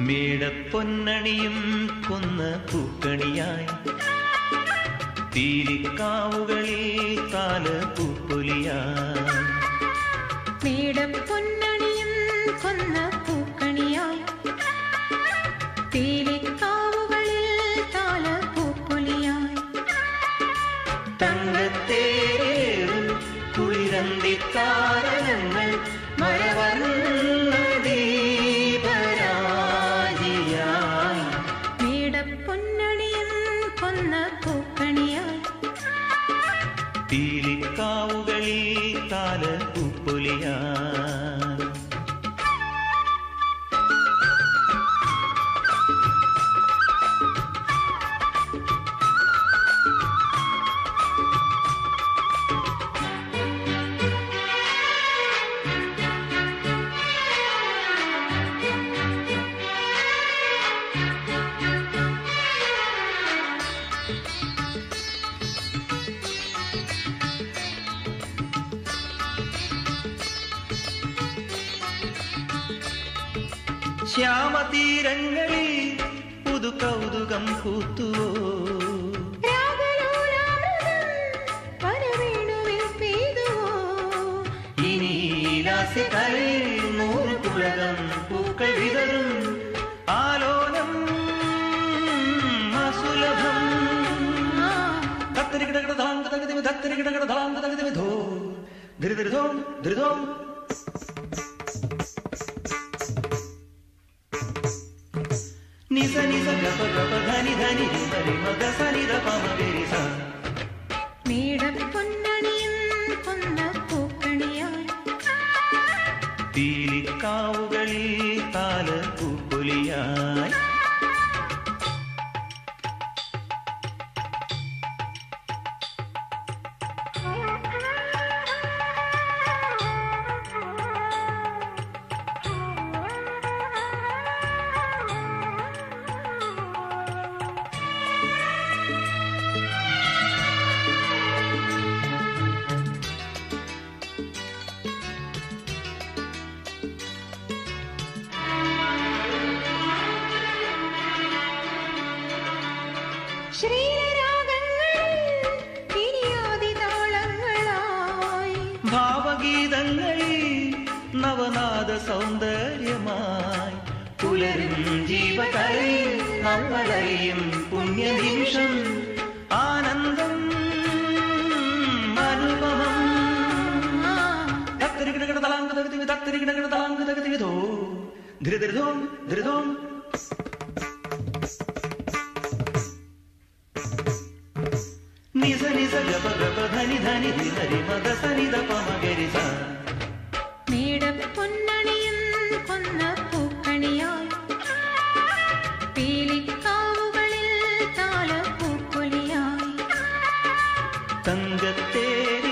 മേടപ്പൊന്നണിയും കൊന്ന പൂക്കണിയായി തീരിക്കാവുകളിൽ കാല പൂപ്പൊലിയായി മേടപ്പൊന്നണിയും കൊന്ന പൂക്കണിയായി തീലിക്കാവുകളിൽ താല പൂപ്പൊലിയായി തങ്കത്തേറും കുളിരന്തി താരങ്ങൾ മഴവർണ്ണ ദീപരാജിയായി മേടപ്പൊന്നണിയും കൊന്ന പൂക്കണിയായി തീലിക്കാവുകളിൽ കാല പൂപ്പൊലിയായി ശ്യാമതീരങ്ങളിൽ പുതു കൗതുകം പൂത്തുവോ രാഗലോലാമൃതം വനവേണുവിൽ പെയ്തുവോ ഇനി ലാസ്യകരയിൽ നൂറ് കുളകം പൂക്കൾ വിതറും ആലോലം അസുലഭം ആ തത്തരികിടകിട തകതിമി തത്തരികിടകിട തകതിമി ധോ ധൃതൃധോം ധൃതോം നിസ നിസ ഗപ ഗപ ധനി ധനി ധനി മഗ സനി ധ പമ ഗരി സ മേടപ്പൊന്നണിയും കൊന്ന പൂക്കണിയായി തീലിക്കാവുകളിൽ താല പൂപ്പൊലിയായി ശ്രീരാഗങ്ങളിൽ തിരിയാതി താളങ്ങളായി ഭാവഗീതങ്ങളിൽ നവനാദ സൗന്ദര്യമായി പുലരും ജീവകരയിൽ നമ്മളറിയും പുണ്യനിമിഷം ആനന്ദം അനുപമം ആ തത്തരികിടകിട തലാങ്ക തകതിമി തത്തരികിടകിട തലാങ്ക തകതിമി ധോ ധൃതൃധോം ധൃതോം നിസ നിസ ഗപ ഗപ ധനി ധനി ധി ഹരി മദ സനി ധ പമ ഗരി സ മേടപ്പൊന്നണിയും കൊന്ന പൂക്കണിയായി പീലിക്കാവുകളിൽ താല പൂപ്പൊലിയായി തങ്കത്തേരി